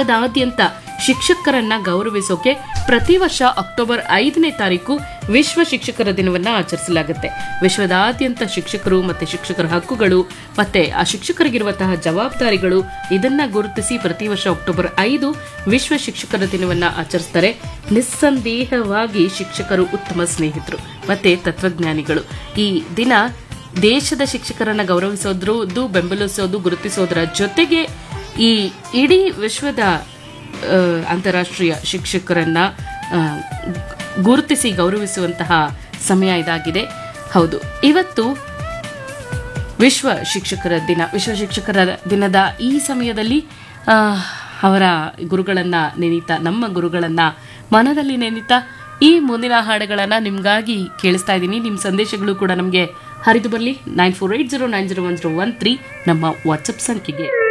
ವಿಶ್ವದಾದ್ಯಂತ ಶಿಕ್ಷಕರನ್ನ ಗೌರವಿಸೋಕೆ ಪ್ರತಿ ವರ್ಷ ಅಕ್ಟೋಬರ್ ಐದನೇ ತಾರೀಕು ವಿಶ್ವ ಶಿಕ್ಷಕರ ದಿನವನ್ನ ಆಚರಿಸಲಾಗುತ್ತೆ ವಿಶ್ವದಾದ್ಯಂತ ಶಿಕ್ಷಕರು ಮತ್ತೆ ಶಿಕ್ಷಕರ ಹಕ್ಕುಗಳು ಮತ್ತೆ ಆ ಶಿಕ್ಷಕರಿಗಿರುವಂತಹ ಜವಾಬ್ದಾರಿಗಳು ಇದನ್ನ ಗುರುತಿಸಿ ಪ್ರತಿ ವರ್ಷ ಅಕ್ಟೋಬರ್ ಐದು ವಿಶ್ವ ಶಿಕ್ಷಕರ ದಿನವನ್ನ ಆಚರಿಸ್ತಾರೆ ನಿಸ್ಸಂದೇಹವಾಗಿ ಶಿಕ್ಷಕರು ಉತ್ತಮ ಸ್ನೇಹಿತರು ಮತ್ತೆ ತತ್ವಜ್ಞಾನಿಗಳು ಈ ದಿನ ದೇಶದ ಶಿಕ್ಷಕರನ್ನ ಗೌರವಿಸೋದ್ರದ್ದು ಬೆಂಬಲಿಸೋದು ಗುರುತಿಸೋದ್ರ ಜೊತೆಗೆ ಈ ಇಡೀ ವಿಶ್ವದ ಆ, ಅಂತಾರಾಷ್ಟ್ರೀಯ ಶಿಕ್ಷಕರನ್ನ ಆ, ಗುರುತಿಸಿ ಗೌರವಿಸುವಂತಹ ಸಮಯ ಇದಾಗಿದೆ ಹೌದು ಇವತ್ತು ವಿಶ್ವ ಶಿಕ್ಷಕರ ದಿನ ವಿಶ್ವ ಶಿಕ್ಷಕರ ದಿನದ ಈ ಸಮಯದಲ್ಲಿ ಆ, ಅವರ ಗುರುಗಳನ್ನ ನೆನೀತಾ ನಮ್ಮ ಗುರುಗಳನ್ನ ಮನದಲ್ಲಿ ನೆನೀತಾ ಈ ಮುಂದಿನ ಹಾಡುಗಳನ್ನ ನಿಮ್ಗಾಗಿ ಕೇಳಿಸ್ತಾ ಇದ್ದೀನಿ ನಿಮ್ಮ ಸಂದೇಶಗಳು ಕೂಡ ನಮಗೆ ಹರಿದು ಬರಲಿ nine four eight zero nine zero one zero one three ನಮ್ಮ ವಾಟ್ಸಪ್ ಸಂಖ್ಯೆಗೆ